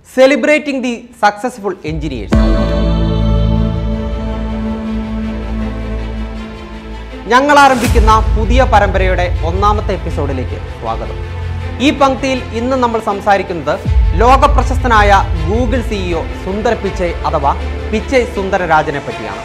Celebrating the successful engineers ഞങ്ങൾ ആരംഭിക്കുന്ന പുതിയ പരമ്പരയുടെ ഒന്നാമത്തെ എപ്പിസോഡിലേക്ക് സ്വാഗതം ഈ പങ്ക്തിയിൽ ഇന്ന് നമ്മൾ സംസാരിക്കുന്നത് ലോക പ്രശസ്തനായ ഗൂഗിൾ സിഇഒ സുന്ദർ പിച്ചൈ അഥവാ പിച്ചൈ സുന്ദരരാജനെ പറ്റിയാണ്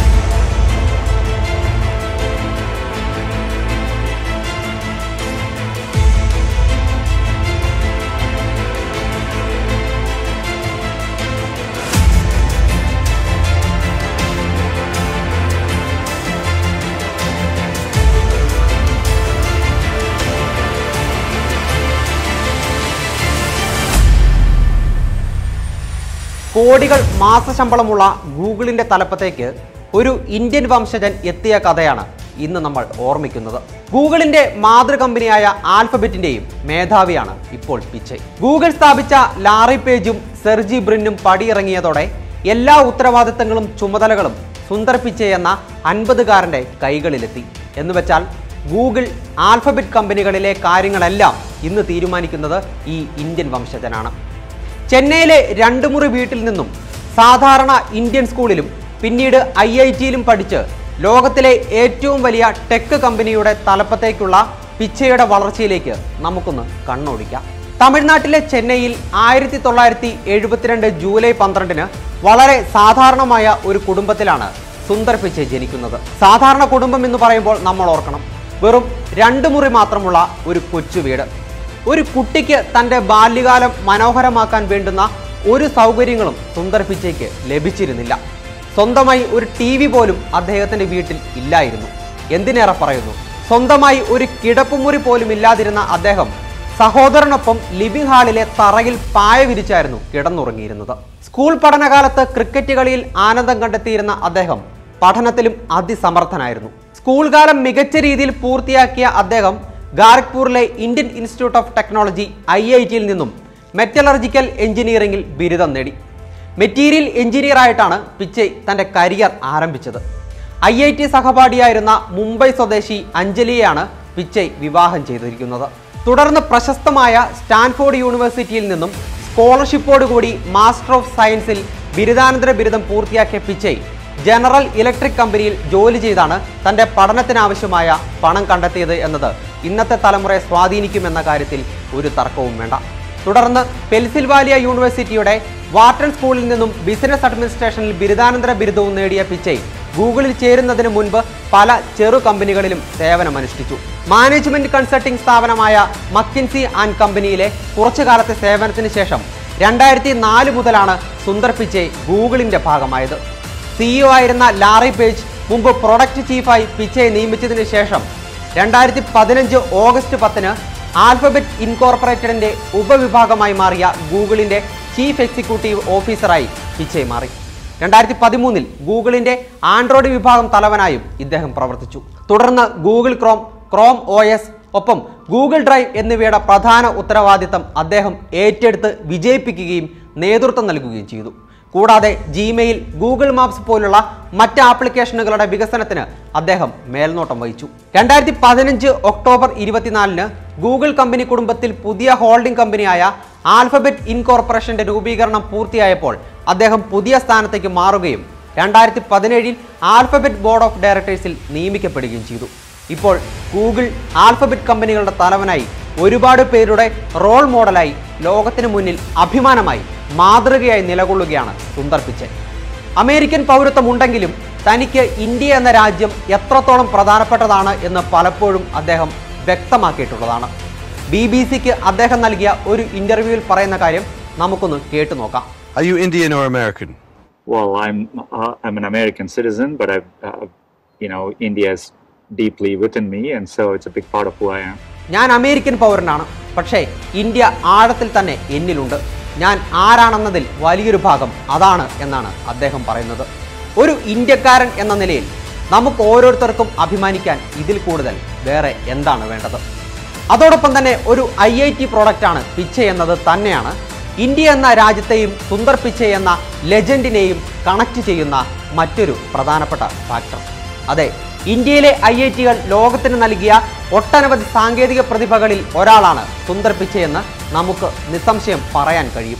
കോടികൾ മാസശമ്പളമുള്ള ഗൂഗിളിന്റെ തലപ്പത്തേക്ക് ഒരു ഇന്ത്യൻ വംശജൻ എത്തിയ കഥയാണ് ഇന്ന് നമ്മൾ ഓർമ്മിക്കുന്നത് ഗൂഗിളിന്റെ മാതൃ കമ്പനിയായ ആൽഫബറ്റിന്റെയും മേധാവിയാണ് ഇപ്പോൾ പിച്ചൈ ഗൂഗിൾ സ്ഥാപിച്ച ലാറി പേജും സെർജി ബ്രിന്നും പടിയിറങ്ങിയതോടെ എല്ലാ ഉത്തരവാദിത്തങ്ങളും ചുമതലകളും സുന്ദർ പിച്ചൈ എന്ന അൻപതുകാരന്റെ കൈകളിലെത്തി എന്നുവെച്ചാൽ ഗൂഗിൾ ആൽഫബറ്റ് കമ്പനികളിലെ കാര്യങ്ങളെല്ലാം ഇന്ന് തീരുമാനിക്കുന്നത് ഈ ഇന്ത്യൻ വംശജനാണ് ചെന്നൈയിലെ രണ്ട് മുറി വീട്ടിൽ നിന്നും സാധാരണ ഇന്ത്യൻ സ്കൂളിലും പിന്നീട് ഐ ഐ ടിയിലും പഠിച്ച് ലോകത്തിലെ ഏറ്റവും വലിയ ടെക് കമ്പനിയുടെ തലപ്പത്തേക്കുള്ള പിച്ചയുടെ വളർച്ചയിലേക്ക് നമുക്കൊന്ന് കണ്ണോടിക്കാം തമിഴ്നാട്ടിലെ ചെന്നൈയിൽ ആയിരത്തി തൊള്ളായിരത്തി എഴുപത്തിരണ്ട് ജൂലൈ പന്ത്രണ്ടിന് വളരെ സാധാരണമായ ഒരു കുടുംബത്തിലാണ് സുന്ദർ പിച്ചൈ ജനിക്കുന്നത് സാധാരണ കുടുംബം എന്ന് പറയുമ്പോൾ നമ്മൾ ഓർക്കണം വെറും രണ്ട് മുറി മാത്രമുള്ള ഒരു കൊച്ചു വീട് ഒരു കുട്ടിക്ക് തൻ്റെ ബാല്യകാലം മനോഹരമാക്കാൻ വേണ്ടുന്ന ഒരു സൗകര്യങ്ങളും സുന്ദർ പിച്ചയ്ക്ക് ലഭിച്ചിരുന്നില്ല സ്വന്തമായി ഒരു ടി വി പോലും അദ്ദേഹത്തിൻ്റെ വീട്ടിൽ ഇല്ലായിരുന്നു എന്തിനേറെ പറയുന്നു സ്വന്തമായി ഒരു കിടപ്പുമുറി പോലും ഇല്ലാതിരുന്ന അദ്ദേഹം സഹോദരനൊപ്പം ലിവിംഗ് ഹാളിലെ തറയിൽ പായ വിരിച്ചായിരുന്നു കിടന്നുറങ്ങിയിരുന്നത് സ്കൂൾ പഠനകാലത്ത് ക്രിക്കറ്റ് കളിയിൽ ആനന്ദം കണ്ടെത്തിയിരുന്ന അദ്ദേഹം പഠനത്തിലും അതിസമർത്ഥനായിരുന്നു സ്കൂൾ കാലം മികച്ച രീതിയിൽ പൂർത്തിയാക്കിയ അദ്ദേഹം ഗാരഖ്പൂരിലെ Indian Institute of Technology I I ടിയിൽ നിന്നും മെറ്റലർജിക്കൽ എഞ്ചിനീയറിംഗിൽ ബിരുദം നേടി മെറ്റീരിയൽ എഞ്ചിനീയർ ആയിട്ടാണ് പിച്ചൈ തന്റെ കരിയർ ആരംഭിച്ചത് ഐ ഐ ടി സഹപാഠിയായിരുന്ന മുംബൈ സ്വദേശി അഞ്ജലിയെയാണ് പിച്ചൈ വിവാഹം ചെയ്തിരിക്കുന്നത് തുടർന്ന് പ്രശസ്തമായ സ്റ്റാൻഫോർഡ് യൂണിവേഴ്സിറ്റിയിൽ നിന്നും സ്കോളർഷിപ്പോടുകൂടി മാസ്റ്റർ ഓഫ് സയൻസിൽ ബിരുദാനന്തര ബിരുദം പൂർത്തിയാക്കിയ പിച്ചൈ ജനറൽ ഇലക്ട്രിക് കമ്പനിയിൽ ജോലി ചെയ്താണ് തന്റെ പഠനത്തിനാവശ്യമായ പണം കണ്ടെത്തിയത് എന്നത് ഇന്നത്തെ തലമുറയെ സ്വാധീനിക്കുമെന്ന കാര്യത്തിൽ ഒരു തർക്കവും വേണ്ട തുടർന്ന് പെൻസിൽവാലിയ യൂണിവേഴ്സിറ്റിയുടെ വാർട്ടൺ സ്കൂളിൽ നിന്നും ബിസിനസ് അഡ്മിനിസ്ട്രേഷനിൽ ബിരുദാനന്തര ബിരുദവും നേടിയ പിച്ചൈ ഗൂഗിളിൽ ചേരുന്നതിന് മുൻപ് പല ചെറു കമ്പനികളിലും സേവനമനുഷ്ഠിച്ചു മാനേജ്മെന്റ് കൺസൾട്ടിംഗ് സ്ഥാപനമായ മക്കിൻസി ആൻഡ് കമ്പനിയിലെ കുറച്ചു കാലത്തെ സേവനത്തിന് ശേഷം രണ്ടായിരത്തി നാല് മുതലാണ് സുന്ദർ പിച്ചൈ ഗൂഗിളിന്റെ ഭാഗമായത് സിഇഒ ആയിരുന്ന ലാറി പേജ് മുമ്പ് പ്രൊഡക്റ്റ് ചീഫായി പിച്ചയെ നിയമിച്ചതിന് ശേഷം രണ്ടായിരത്തി പതിനഞ്ച് ഓഗസ്റ്റ് പത്തിന് ആൽഫബറ്റ് ഇൻകോർപ്പറേറ്റഡിന്റെ ഉപവിഭാഗമായി മാറിയ ഗൂഗിളിന്റെ ചീഫ് എക്സിക്യൂട്ടീവ് ഓഫീസറായി പിച്ചെ മാറി രണ്ടായിരത്തി പതിമൂന്നിൽ ഗൂഗിളിന്റെ ആൻഡ്രോയിഡ് വിഭാഗം തലവനായും ഇദ്ദേഹം പ്രവർത്തിച്ചു തുടർന്ന് Google Chrome Chrome O S ഒപ്പം ഗൂഗിൾ ഡ്രൈവ് എന്നിവയുടെ പ്രധാന ഉത്തരവാദിത്തം അദ്ദേഹം ഏറ്റെടുത്ത് വിജയിപ്പിക്കുകയും നേതൃത്വം നൽകുകയും ചെയ്തു കൂടാതെ ജിമെയിൽ ഗൂഗിൾ മാപ്സ് പോലുള്ള മറ്റ് ആപ്ലിക്കേഷനുകളുടെ വികസനത്തിന് അദ്ദേഹം മേൽനോട്ടം വഹിച്ചു രണ്ടായിരത്തി പതിനഞ്ച് ഒക്ടോബർ ഇരുപത്തിനാലിന് ഗൂഗിൾ കമ്പനി കുടുംബത്തിൽ പുതിയ ഹോൾഡിംഗ് കമ്പനിയായ ആൽഫബറ്റ് ഇൻകോർപ്പറേഷന്റെ രൂപീകരണം പൂർത്തിയായപ്പോൾ അദ്ദേഹം പുതിയ സ്ഥാനത്തേക്ക് മാറുകയും രണ്ടായിരത്തി പതിനേഴിൽ ആൽഫബറ്റ് ബോർഡ് ഓഫ് ഡയറക്ടേഴ്സിൽ നിയമിക്കപ്പെടുകയും ചെയ്തു ഇപ്പോൾ ഗൂഗിൾ ആൽഫബറ്റ് കമ്പനികളുടെ തലവനായി ഒരുപാട് പേരുടെ റോൾ മോഡലായി ലോകത്തിന് മുന്നിൽ അഭിമാനമായി മാതൃകയായി നിലകൊള്ളുകയാണ് സുന്ദർ പിച്ചൈ അമേരിക്കൻ പൗരത്വം ഉണ്ടെങ്കിലും തനിക്ക് ഇന്ത്യ എന്ന രാജ്യം എത്രത്തോളം പ്രധാനപ്പെട്ടതാണ് എന്ന് പലപ്പോഴും അദ്ദേഹം വ്യക്തമാക്കിയിട്ടുള്ളതാണ് ബി ബി സിക്ക് അദ്ദേഹം നൽകിയ ഒരു ഇന്റർവ്യൂവിൽ പറയുന്ന കാര്യം നമുക്കൊന്ന് കേട്ടു നോക്കാം Are you Indian or American? Well, I'm uh, I'm an American citizen, but I've uh, you know India's deeply within me, and so it's a big part of who I am. ഞാൻ American പൗരനാണ് പക്ഷേ India ആഴത്തിൽ തന്നെ എന്നിലുണ്ട് ഞാൻ ആരാണെന്നതിൽ വലിയൊരു ഭാഗം അതാണ് എന്നാണ് അദ്ദേഹം പറയുന്നത് ഒരു ഇന്ത്യക്കാരൻ എന്ന നിലയിൽ നമുക്ക് ഓരോരുത്തർക്കും അഭിമാനിക്കാൻ ഇതിൽ കൂടുതൽ വേറെ എന്താണ് വേണ്ടത് അതോടൊപ്പം തന്നെ ഒരു ഐ ഐ ടി പ്രോഡക്റ്റാണ് പിച്ചെ എന്നത് തന്നെയാണ് ഇന്ത്യ എന്ന രാജ്യത്തെയും സുന്ദർ പിച്ചെ എന്ന ലെജൻഡിനെയും കണക്ട് ചെയ്യുന്ന മറ്റൊരു പ്രധാനപ്പെട്ട ഫാക്ടർ അതെ ഇന്ത്യയിലെ ഐ ഐ ടികൾ ലോകത്തിന് നൽകിയ ഒട്ടനവധി സാങ്കേതിക പ്രതിഭകളിൽ ഒരാളാണ് സുന്ദർ പിച്ചെ എന്ന് നമുക്ക് നിസ്സംശയം പറയാൻ കഴിയും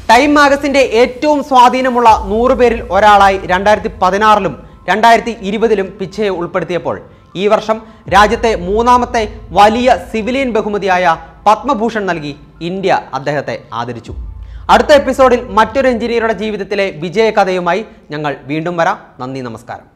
ടൈം മാഗസിന്റെ ഏറ്റവും സ്വാധീനമുള്ള നൂറ് പേരിൽ ഒരാളായി രണ്ടായിരത്തി പതിനാറിലും രണ്ടായിരത്തി ഇരുപതിലും പിച്ചയെ ഉൾപ്പെടുത്തിയപ്പോൾ ഈ വർഷം രാജ്യത്തെ മൂന്നാമത്തെ വലിയ സിവിലിയൻ ബഹുമതിയായ പത്മഭൂഷൺ നൽകി ഇന്ത്യ അദ്ദേഹത്തെ ആദരിച്ചു അടുത്ത എപ്പിസോഡിൽ മറ്റൊരു എഞ്ചിനീയറുടെ ജീവിതത്തിലെ വിജയകഥയുമായി ഞങ്ങൾ വീണ്ടും വരാം നന്ദി നമസ്കാരം